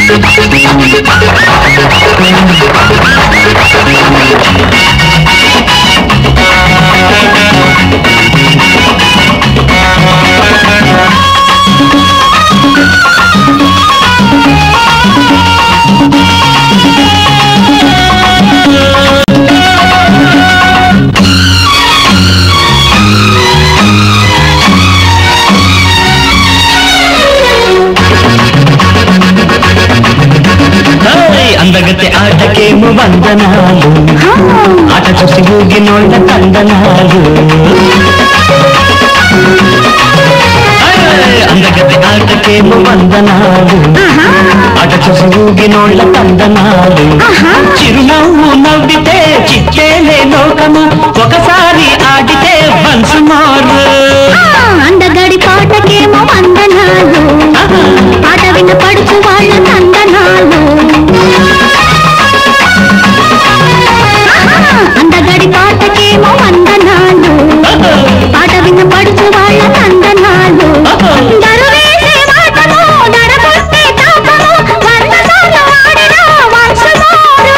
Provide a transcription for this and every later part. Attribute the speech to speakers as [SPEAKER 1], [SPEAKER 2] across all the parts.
[SPEAKER 1] ఓయ్, అందగత్తె ఆటకేమో వందనాలు ఆట చూసి ఊగినోళ్ళ తందనాలు ఓయ్, అందగత్తె ఆటకేమో వందనాలు ఆట చూసి ఊగినోళ్ళ తందనాలు చిరునవ్వు నవ్వితే చిచ్చేలే లోకము ఒకసారి ఆడితే వన్స్ మారు
[SPEAKER 2] అందగడి పాటకేమో వందనాలు పాట విన్న పడుచు వాళ్ళ తందనాలు అందగడి పాటకేమో వందనాలు పాట విన్న పడుచు వాళ్ళ తందనాలు దరువేసే మాటలు దడగొట్టే తాపము వందనాలు ఆడిన వంశమారు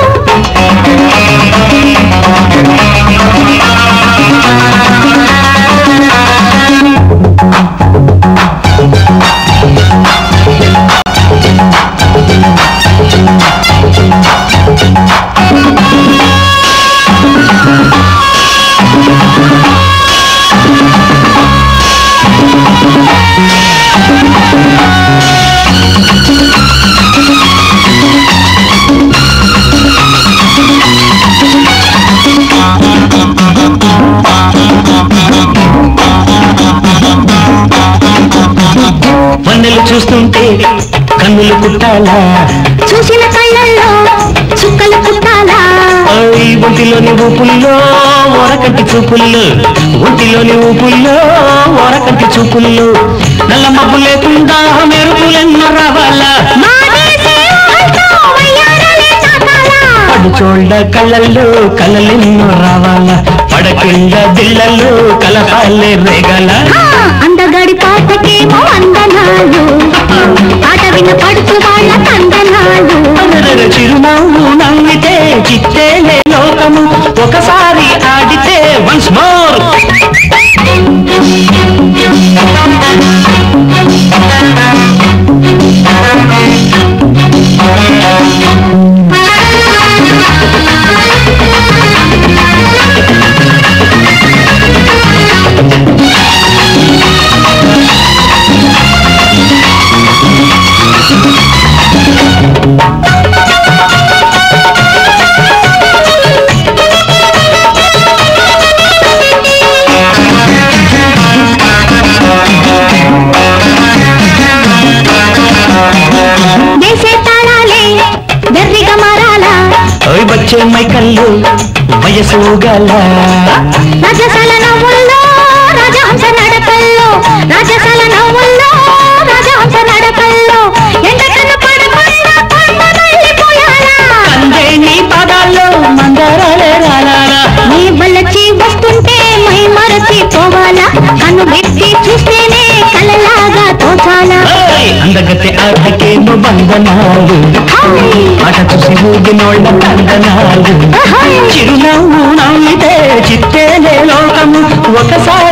[SPEAKER 1] వన్నెలు చూస్తుంటే కన్నులు కుట్టాలా
[SPEAKER 2] చూసిన కళ్ళల్లో చుక్కలు పుట్టాలా
[SPEAKER 1] ఓయ్ ఒంటిలోని ఊపుల్లో ఓరకంటి చూపుల్లో ఒంటిలోని ఊపుల్లో ఓరకంటి చూపుల్లో నల్ల మబ్బు లేకుండా మెరుపులెన్నో రావాలా
[SPEAKER 2] మానేసే ఊహలతో వయ్యారాలే తాకాలా.
[SPEAKER 1] పడుచోళ్ళ కళ్ళల్లో కలలెన్నో రావాలా పడకిళ్ళ దిళ్ళల్లో కలహాలే రేగల
[SPEAKER 2] ఆ, అందగడి పాటకేమో వందనాలు పాట విన్న పడుచు వాళ్ళ తందనాలు
[SPEAKER 1] అరరర చిరునవ్వు నవ్వితే చిత్తేలే లోకము ఒకసారి ఆడితే వన్స్ మోర్
[SPEAKER 2] వేసే తాళాలే బెర్రిగా మారాలా
[SPEAKER 1] ఓయ్ బచ్చే మైకల్లు వయసు గల
[SPEAKER 2] రాజసాల నవ్వుల్లో రాజహంస నడకల్లో రాజసాల నవ్వుల్లో రాజహంస నడకల్లో ఎండకన్ను పడకుండా కొండ వెళ్ళిపోయాలా
[SPEAKER 1] అందే నీ పదాల్లో మందరాలే రాలాలా
[SPEAKER 2] నీ వల్లచి వస్తుంటే మై మరచి పోవాలా కన్ను పెట్టి చూస్తేనే కలలాగా తోచాలా
[SPEAKER 1] ఓయ్ అందగత్తె ఆటకేమో బంధనాలు
[SPEAKER 2] హాయ్
[SPEAKER 1] ఆట చూసి ఊగినోళ్ళ తందనాలు
[SPEAKER 2] హాయ్
[SPEAKER 1] చిరునవ్వు నవ్వితే చిత్తేలే లోకము ఒకసారి